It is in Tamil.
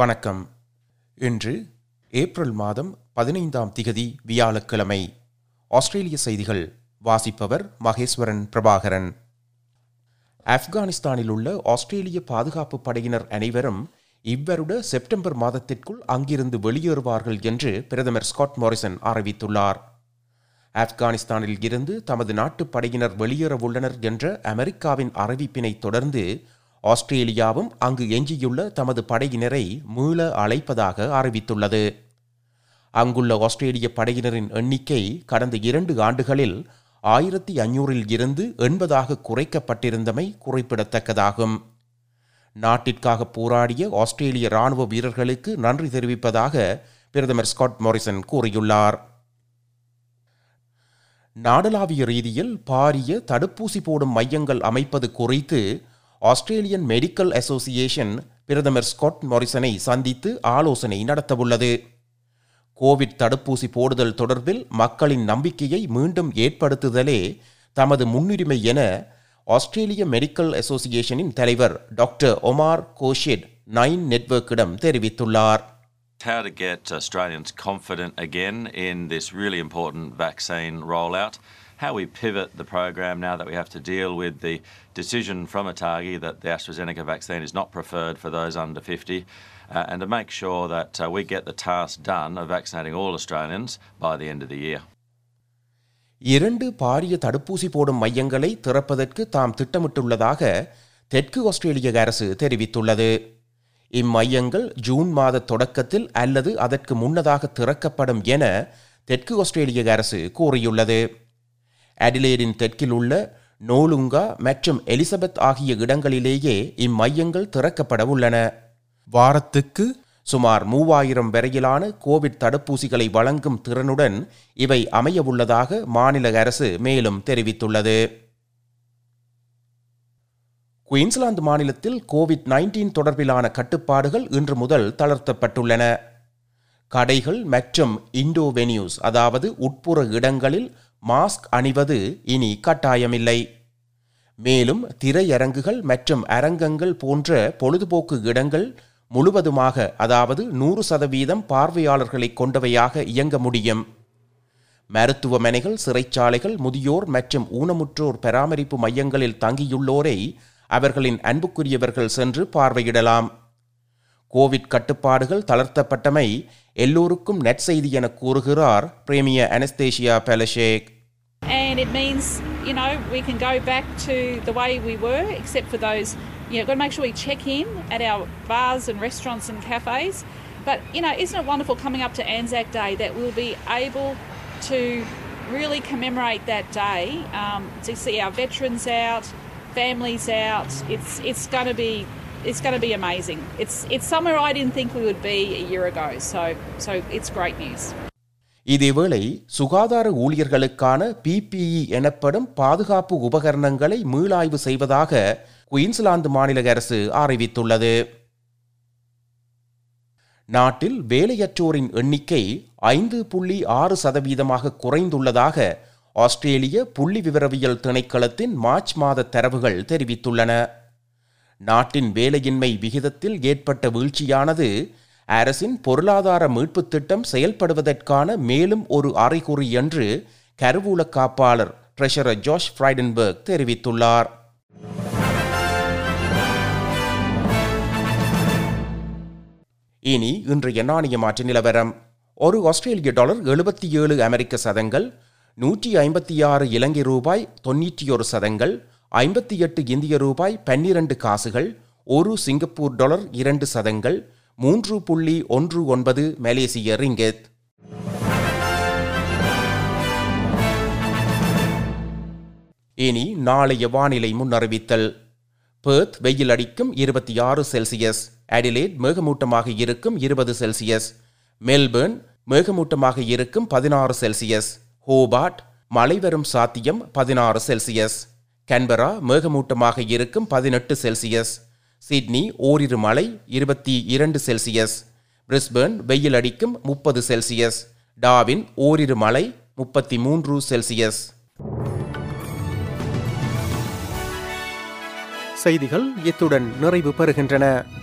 வணக்கம் இன்று ஏப்ரல் மாதம் பதினைந்தாம் திகதி வியாழக்கிழமை ஆஸ்திரேலிய செய்திகள் வாசிப்பவர் மகேஸ்வரன் பிரபாகரன் ஆப்கானிஸ்தானில் உள்ள ஆஸ்திரேலிய பாதுகாப்பு படையினர் அனைவரும் இவ்வருட செப்டம்பர் மாதத்திற்குள் அங்கிருந்து வெளியேறுவார்கள் என்று பிரதமர் ஸ்காட் மாரிசன் அறிவித்துள்ளார் ஆப்கானிஸ்தானில் இருந்து தமது நாட்டு படையினர் வெளியேறவுள்ளனர் என்ற அமெரிக்காவின் அறிவிப்பினை தொடர்ந்து ஆஸ்திரேலியாவும் அங்கு எஞ்சியுள்ள தமது படையினரை மீள அழைப்பதாக அறிவித்துள்ளது அங்குள்ள ஆஸ்திரேலிய படையினரின் எண்ணிக்கை கடந்த இரண்டு ஆண்டுகளில் ஆயிரத்தி ஐநூறில் இருந்து எண்பதாக குறைக்கப்பட்டிருந்தமை குறிப்பிடத்தக்கதாகும் நாட்டிற்காக போராடிய ஆஸ்திரேலிய ராணுவ வீரர்களுக்கு நன்றி தெரிவிப்பதாக பிரதமர் ஸ்காட் மாரிசன் கூறியுள்ளார் நாடளாவிய ரீதியில் பாரிய தடுப்பூசி போடும் மையங்கள் அமைப்பது குறித்து ஆஸ்திரேலியன் மெடிக்கல் அசோசியேஷன் பிரதமர் ஸ்காட் மாரிசனை சந்தித்து ஆலோசனை நடத்தவுள்ளது கோவிட் தடுப்பூசி போடுதல் தொடர்பில் மக்களின் நம்பிக்கையை மீண்டும் ஏற்படுத்துதலே தமது முன்னுரிமை என ஆஸ்திரேலிய மெடிக்கல் அசோசியேஷனின் தலைவர் டாக்டர் ஒமார் கோஷிட் நைன் நெட்வொர்க்கிடம் தெரிவித்துள்ளார் how to get Australians confident again in this really important vaccine rollout, how we pivot the program now that we have to deal with the decision from Atagi that the AstraZeneca vaccine is not preferred for those under 50, uh, and to make sure that uh, we get the task done of vaccinating all Australians by the end of the year. இரண்டு பாரிய தடுப்பூசி போடும் மையங்களை திறப்பதற்கு தாம் திட்டமிட்டுள்ளதாக தெற்கு ஆஸ்திரேலிய அரசு தெரிவித்துள்ளது இம்மையங்கள் ஜூன் மாத தொடக்கத்தில் அல்லது அதற்கு முன்னதாக திறக்கப்படும் என தெற்கு ஆஸ்திரேலிய அரசு கூறியுள்ளது அடிலேடின் தெற்கில் உள்ள நோலுங்கா மற்றும் எலிசபெத் ஆகிய இடங்களிலேயே இம்மையங்கள் திறக்கப்பட உள்ளன வாரத்துக்கு சுமார் மூவாயிரம் வரையிலான கோவிட் தடுப்பூசிகளை வழங்கும் திறனுடன் இவை அமையவுள்ளதாக மாநில அரசு மேலும் தெரிவித்துள்ளது குயின்ஸ்லாந்து மாநிலத்தில் கோவிட் நைன்டீன் தொடர்பிலான கட்டுப்பாடுகள் இன்று முதல் தளர்த்தப்பட்டுள்ளன கடைகள் மற்றும் இண்டோ வெனியூஸ் அதாவது உட்புற இடங்களில் மாஸ்க் அணிவது இனி கட்டாயமில்லை மேலும் திரையரங்குகள் மற்றும் அரங்கங்கள் போன்ற பொழுதுபோக்கு இடங்கள் முழுவதுமாக அதாவது நூறு சதவீதம் பார்வையாளர்களை கொண்டவையாக இயங்க முடியும் மருத்துவமனைகள் சிறைச்சாலைகள் முதியோர் மற்றும் ஊனமுற்றோர் பராமரிப்பு மையங்களில் தங்கியுள்ளோரை அவர்களின் அன்புக்குரியவர்கள் சென்று பார்வையிடலாம் கோவிட் கட்டுப்பாடுகள் தளர்த்தப்பட்டமை எல்லோருக்கும் நற்செய்தி என கூறுகிறார் premier Anastacia Palaszczuk and it means you know we can go back to the way we were except for those you know got to make sure we check in at our bars and restaurants and cafes but you know isn't it wonderful coming up to Anzac Day that we'll be able to really commemorate that day um, to see our veterans out families out it's it's going to be it's going to be amazing it's it's somewhere I didn't think we would be a year ago so so it's great news இதேவேளை சுகாதார ஊழியர்களுக்கான பிபிஇ எனப்படும் பாதுகாப்பு உபகரணங்களை மீளாய்வு செய்வதாக குயின்ஸ்லாந்து மாநில அரசு அறிவித்துள்ளது நாட்டில் வேலையற்றோரின் எண்ணிக்கை ஐந்து புள்ளி ஆறு சதவீதமாக குறைந்துள்ளதாக ஆஸ்திரேலிய புள்ளி விவரவியல் திணைக்களத்தின் மார்ச் மாத தரவுகள் தெரிவித்துள்ளன நாட்டின் வேலையின்மை விகிதத்தில் ஏற்பட்ட வீழ்ச்சியானது அரசின் பொருளாதார மீட்புத் திட்டம் செயல்படுவதற்கான மேலும் ஒரு அறிகுறி என்று கருவூல காப்பாளர் ட்ரெஷரர் ஜாஷ் ஃப்ரைடன்பர்க் தெரிவித்துள்ளார் இனி இன்றைய நாணய மாற்று நிலவரம் ஒரு ஆஸ்திரேலிய டாலர் எழுபத்தி ஏழு அமெரிக்க சதங்கள் நூற்றி ஐம்பத்தி ஆறு இலங்கை ரூபாய் தொன்னூற்றி ஒரு சதங்கள் ஐம்பத்தி எட்டு இந்திய ரூபாய் பன்னிரண்டு காசுகள் ஒரு சிங்கப்பூர் டாலர் இரண்டு சதங்கள் மூன்று புள்ளி ஒன்று ஒன்பது மலேசிய ரிங்கெத் இனி நாளைய வானிலை முன்னறிவித்தல் பேர்த் வெயில் அடிக்கும் இருபத்தி ஆறு செல்சியஸ் அடிலேட் மேகமூட்டமாக இருக்கும் இருபது செல்சியஸ் மெல்பர்ன் மேகமூட்டமாக இருக்கும் பதினாறு செல்சியஸ் ஹோபார்ட் மழை வரும் சாத்தியம் பதினாறு செல்சியஸ் கன்பரா மேகமூட்டமாக இருக்கும் பதினெட்டு செல்சியஸ் சிட்னி ஓரிரு மழை இருபத்தி இரண்டு செல்சியஸ் பிரிஸ்பர்ன் வெயில் அடிக்கும் முப்பது செல்சியஸ் டாவின் ஓரிரு மழை முப்பத்தி மூன்று செல்சியஸ் செய்திகள் இத்துடன் நிறைவு பெறுகின்றன